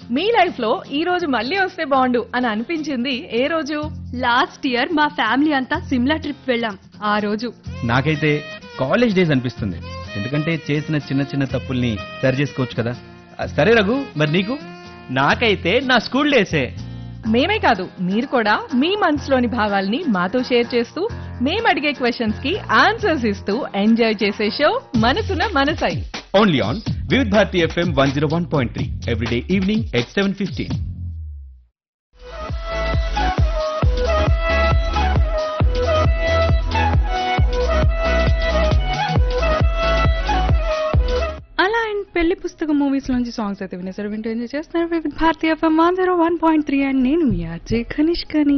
మీ life లో ఈ రోజు మళ్ళీ వస్తే బాగుండు అని అనిపించింది ఏ రోజు లాస్ట్ ఇయర్ మా ఫ్యామిలీ అంతా సిమ్లా ట్రిప్ వెళ్ళాం ఆ రోజు నాకైతే కాలేజ్ డేస్ అనిపిస్తుంది ఎందుకంటే చేసిన చిన్న చిన్న తప్పుల్ని సరి చేసుకోవచ్చు కదా ఆ, సరే రఘు మరి నీకు నాకైతే నా స్కూల్ డేసే మేమే కాదు మీరు కూడా మీ మనసులోని భావాల్ని మాతో షేర్ చేస్తూ మేము అడిగే క్వశ్చన్స్ కి ఆన్సర్స్ ఇస్తూ ఎంజాయ్ చేసే షో మనసున మనసై only on Vividh Bharati FM one zero one point three everyday evening at seven fifteen అలా అండ్ పెళ్లి పుస్తకం మూవీస్ లోంచి సాంగ్స్ అయితే వినేసారు వింటూ ఎంజాయ్ చేస్తున్నారు Vividha Bharatiya FM one zero one point three and నేను మీ అజయ్ కనిష్కని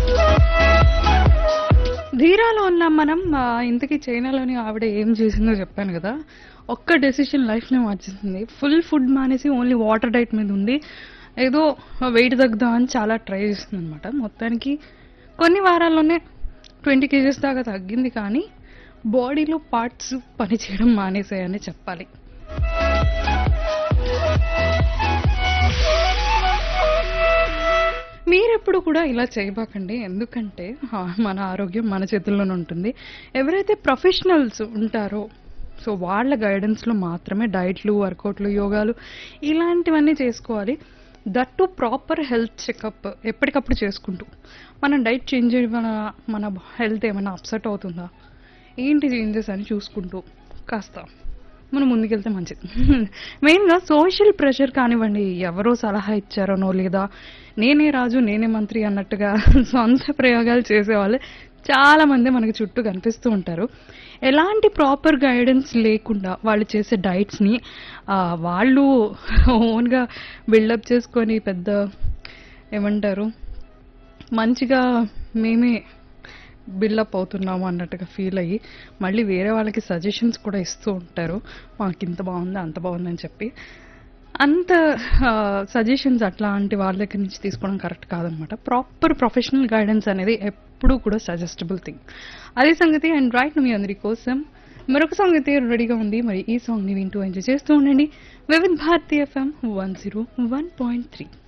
ధీరాలో ఉన్నాం మనం ఆ, ఇంతకీ చైనాలోని ఆవిడ ఏం చేసిందో చెప్పాను కదా ఒక్క డెసిషన్ లైఫ్ని మార్చేసింది ఫుల్ ఫుడ్ మానేసి ఓన్లీ వాటర్ డైట్ మీద ఉంది ఏదో వెయిట్ తగ్గుదాం అని చాలా ట్రై చేస్తుంది అనమాట మొత్తానికి కొన్ని వారాల్లోనే ట్వంటీ కేజెస్ దాకా తగ్గింది కానీ బాడీలో పార్ట్స్ పనిచేయడం మానేసాయని చెప్పాలి మీరెప్పుడు కూడా ఇలా చేయబాకండి ఎందుకంటే ఆ, మన ఆరోగ్యం మన చేతుల్లోనే ఉంటుంది ఎవరైతే ప్రొఫెషనల్స్ ఉంటారో సో వాళ్ళ గైడెన్స్లో మాత్రమే డైట్లు వర్కౌట్లు యోగాలు ఇలాంటివన్నీ చేసుకోవాలి that to proper health checkup ఎప్పటికప్పుడు చేసుకుంటూ మనం డైట్ చేంజ్ చేయడం వల్ల మన హెల్త్ ఏమైనా అప్సెట్ అవుతుందా ఏంటి చేంజెస్ అని చూసుకుంటూ కాస్త మనం ముందుకెళ్తే మంచిది మెయిన్గా సోషల్ ప్రెషర్ కానివ్వండి ఎవరో సలహా ఇచ్చారనో లేదా నేనే రాజు నేనే మంత్రి అన్నట్టుగా సొంత ప్రయోగాలు చేసేవాళ్ళు చాలా మంది మనకి చుట్టూ కనిపిస్తూ ఉంటారు ఎలాంటి ప్రాపర్ గైడెన్స్ లేకుండా వాళ్ళు చేసే డైట్స్ని వాళ్ళు ఓన్గా బిల్డప్ చేసుకొని పెద్ద ఏమంటారు మంచిగా మేమే బిల్డప్ అవుతున్నాము అన్నట్టుగా ఫీల్ అయ్యి మళ్ళీ వేరే వాళ్ళకి సజెషన్స్ కూడా ఇస్తూ ఉంటారు మాకు ఇంత బాగుంది అంత బాగుంది అని చెప్పి అంత సజెషన్స్ అట్లాంటి వాళ్ళ దగ్గర నుంచి తీసుకోవడం కరెక్ట్ కాదనమాట ప్రాపర్ ప్రొఫెషనల్ గైడెన్స్ అనేది ఎప్పుడూ కూడా సజెస్టబుల్ థింగ్ అదే సంగతి అండ్ రైట్ మీ అందరి కోసం మరొక సాంగ్ అయితే రెడీగా ఉంది మరి ఈ సాంగ్ని వింటూ ఎంజాయ్ చేస్తూ ఉండండి Vividh Bharati FM one zero one point three